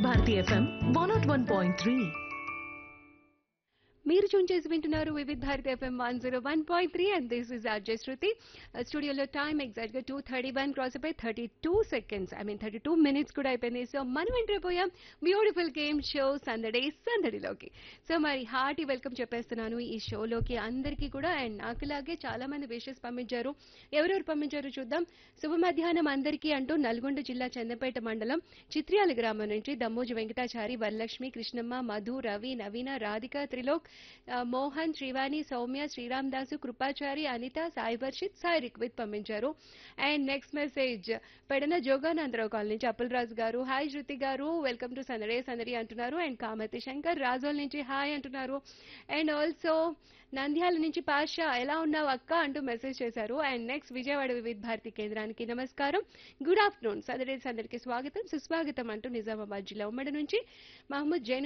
Bharati FM one nought one point three మీరు tune చేసి వింటున్నారు Vividh Bharati FM one zero one point three and this is RJ Shruti స్టూడియోలో time exact గా two thirty one cross అయిపోయి thirty two seconds I mean thirty two minutes కూడా అయిపోయింది so మనం enter అయిపోయాం బ్యూటిఫుల్ గేమ్ షో సందడే సందడిలోకి సో మరి హార్టీ వెల్కమ్ చెప్పేస్తున్నాను ఈ షోలోకి అందరికీ కూడా అండ్ నాకులాగే చాలా మంది విషెస్ పంపించారు ఎవరెవరు పంపించారు చూద్దాం శుభ మధ్యాహ్నం అందరికీ అంటూ నల్గొండ జిల్లా చందపేట మండలం చిత్ర్యాల గ్రామం నుంచి దమ్మోజు వెంకటాచారి వరలక్ష్మి కృష్ణమ్మ మధు రవి నవీన రాధిక త్రిలోక్ ఆ, మోహన్ శ్రీవాణి సౌమ్య శ్రీరామ్ దాసు కృపాచారి అనిత సాయి వర్షిత్ సాయి రిక్విత్ పంపించారు and next message Pedana Joganandarao colony నుంచి అప్పుల్ రాజు గారు హాయ్ శృతి గారు వెల్కమ్ టు సందడే సందడి అంటున్నారు అండ్ కామతి శంకర్ రాజోల్ నుంచి హాయ్ అంటున్నారు అండ్ ఆల్సో నంద్యాల నుంచి పాషా ఎలా ఉన్నావు అక్క అంటూ మెసేజ్ చేశారు అండ్ నెక్స్ట్ విజయవాడ వివిధ భారతి కేంద్రానికి నమస్కారం గుడ్ ఆఫ్టర్నూన్ సందడి సందడికి స్వాగతం సుస్వాగతం అంటూ నిజామాబాద్ జిల్లా ఉమ్మడి నుంచి మహమ్మద్ జైన్